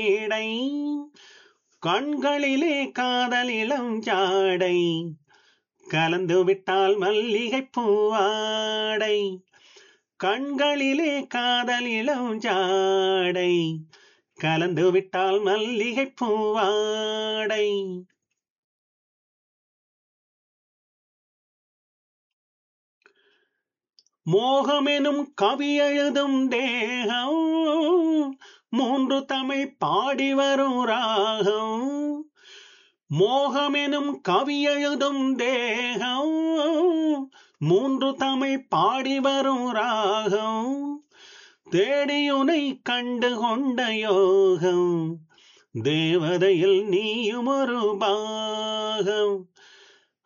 மேடை கண்களிலே காதல் இளம் ஜாடை கலந்து விட்டால் மல்லிகை பூவாடை கண்களிலே காதல் இளம் ஜாடை கலந்து விட்டால் மல்லிகை பூவாடை மோகமெனும் கவி எழுதும் தேகம் மூன்று தமிழ் பாடி வரும் ராகம் மோகமெனும் கவி எழுதும் தேகம் மூன்று தமிழ் பாடி வரும் ராகம் தேடியுனை கண்டு கொண்ட யோகம் தேவதையில் நீயும் ஒரு பாகம்